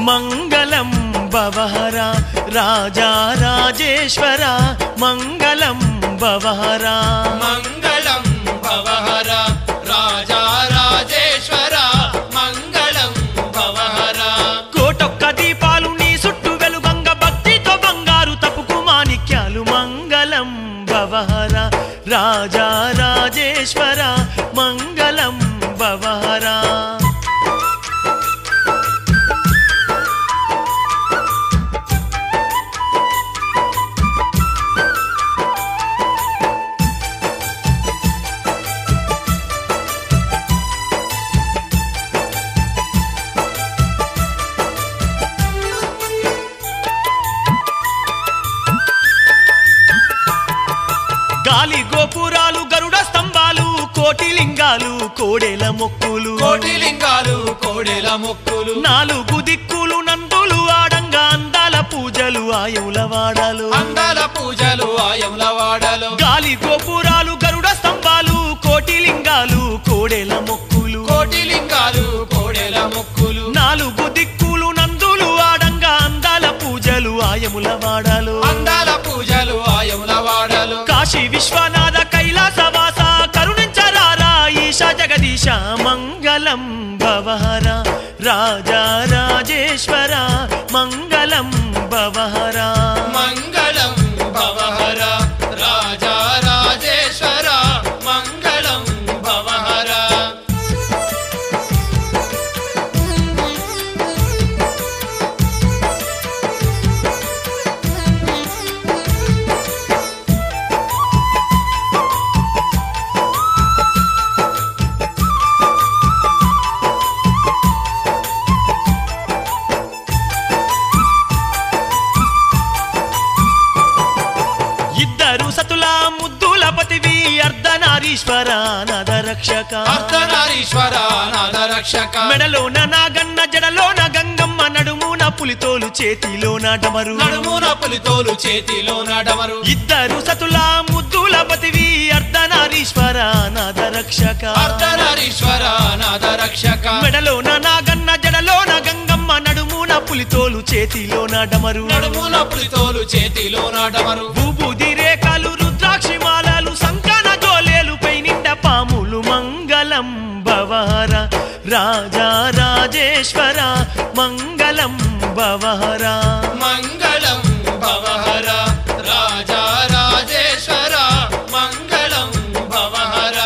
మంగళం భవహర రాజా రాజేశ్వర మంగళం భవహర మంగళం భవహర రాజా రాజేశ్వర మంగళం భవహర కోటొక్క దీపాలు నీ చుట్టూ వెలుగంగ భక్తితో బంగారు తప్పుకు మాణిక్యాలు మంగళం భవహర రాజా రాజేశ్వర మంగళం భవహర గాలి గోపురాలు గరుడ స్తంభాలు కోటి లింగాలు కోడెల మొక్కులు కోటి లింగాలు కోడెల మొక్కులు నాలుగు దిక్కులు నందులు ఆడంగా అందాల పూజలు ఆయుల వాడలు అందాల పూజలు ఆయముల వాడలు గాలి గోపురాలు గరుడ స్తంభాలు కోటి లింగాలు కోడెల మొక్కులు కోటి లింగాలు కోడెల మొక్కులు నాలుగు దిక్కులు నందులు ఆడంగా అందాల పూజలు ఆయముల వాడలు అందాల పూజలు ఆయముల వాడలు కాశీ విశ్వనాథ కైలాసవాస కరుణించరారా ఈశా జగదీశ మంగళం భవహర రాజా రాజేశ్వర మంగళం భవహర మంగళం భవహర రాజా రాజేశ్వర మంగళం భవహర ఇద్దరు సతుల ముద్దుల పతివి అర్ధనారీశ్వర నద రక్షక అర్ధనారీశ్వర నాద రక్షక మెడలోన నాగన్న జడలోన గంగమ్మ నడుమున పులితోలు చేతిలోన డమరు నడుమున పులితోలు చేతిలో నడమరు ఇద్దరు సతుల ముద్దుల పతివి అర్ధనారీశ్వర నద రక్షక అర్ధనారీశ్వర నాద రక్షక మెడలోన నాగన్న జడలోన గంగమ్మ నడుమున పులితోలు చేతిలోన డమరు నడుమున పులితోలు చేతిలో నడమరు భూబుది రేఖలు రుద్రాక్షి మాలలు సంకన జోలేలు పై నిండ పాములు మంగళం భవహర రాజా రాజేశ్వర మంగళం భవహర మంగళం భవహర రాజా రాజేశ్వర మంగళం భవహర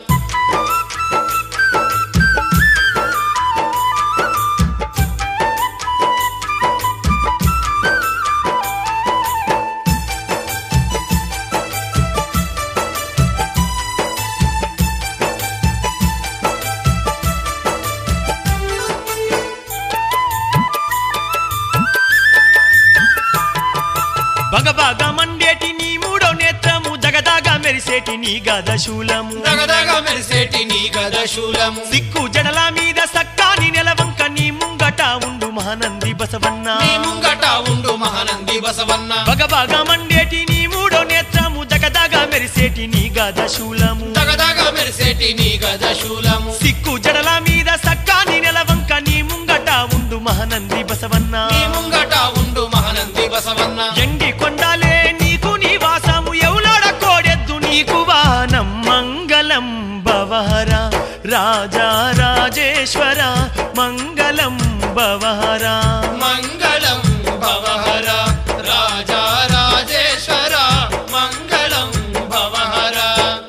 భగభగ మండేటి నీ మూడో నేత్రము జగదాగా మెరిసేటి నీ గద శూలము దగదగ మెరిసేటి నీ గద శూలము సిక్కు జడల మీద సక్కాని నెలవంక నీ ముంగట ఉండు మహానంది బసవన్న నీ ముంగట ఉండు మహానంది బసవన్న భగభగ మండేటి నీ మూడో నేత్రము జగదాగా మెరిసేటి నీ గద శూలము దగదగ మెరిసేటి నీ గద శూలము సిక్కు జడల మీద సక్కాని నెలవంక నీ ముంగట ఉండు మహానంది బసవన్న నీ ముంగట ఉండు మహానంది బసవన్న ఎండి కొండాలే నీకు నీ వాసము ఎవలాడ కోడెద్దు నీకు వానం మంగళం భవహర రాజా రాజేశ్వర మంగళం భవహర మంగళం భవహర రాజా రాజేశ్వర మంగళం భవహర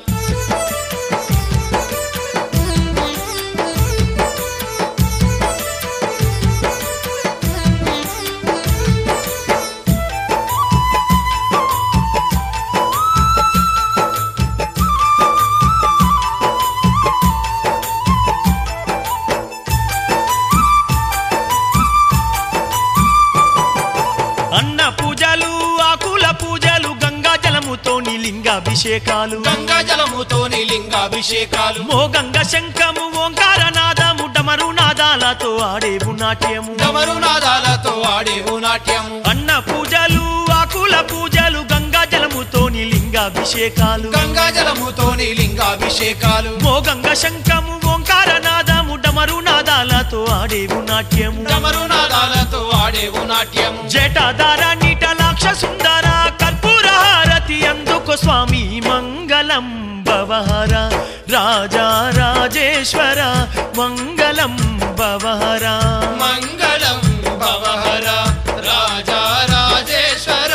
అన్న పూజలు ఆకుల పూజలు గంగా జలముతోని లింగాభిషేకాలు గంగా జలముతోని లింగాభిషేకాలు మోగంగ శంఖము ఓంకార నాదము డమరు నాదాలతో ఆడేవు నాట్యము డమరు నాదాలతో ఆడేవు నాట్యము అన్న పూజలు ఆకుల పూజలు గంగా జలముతోని లింగాభిషేకాలు గంగా జలముతోని లింగాభిషేకాలు మోగంగ శంఖము ఓంకార నాదము డమరు నాదాలతో నాదాలతో ఆడేవు నాట్యము డమరు నాదాలతో ఆడేవు నాట్యము జటాధార నీటలాక్ష సుందర కర్పూర హారతి అందుకు స్వామి మంగళం భవహర రాజా రాజేశ్వర మంగళం భవహర మంగళం భవహర రాజా రాజేశ్వర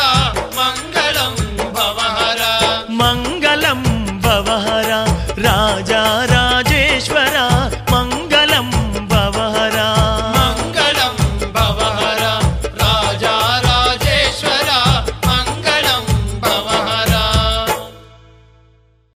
మంగళం భవహర మంగళం భవహర రాజా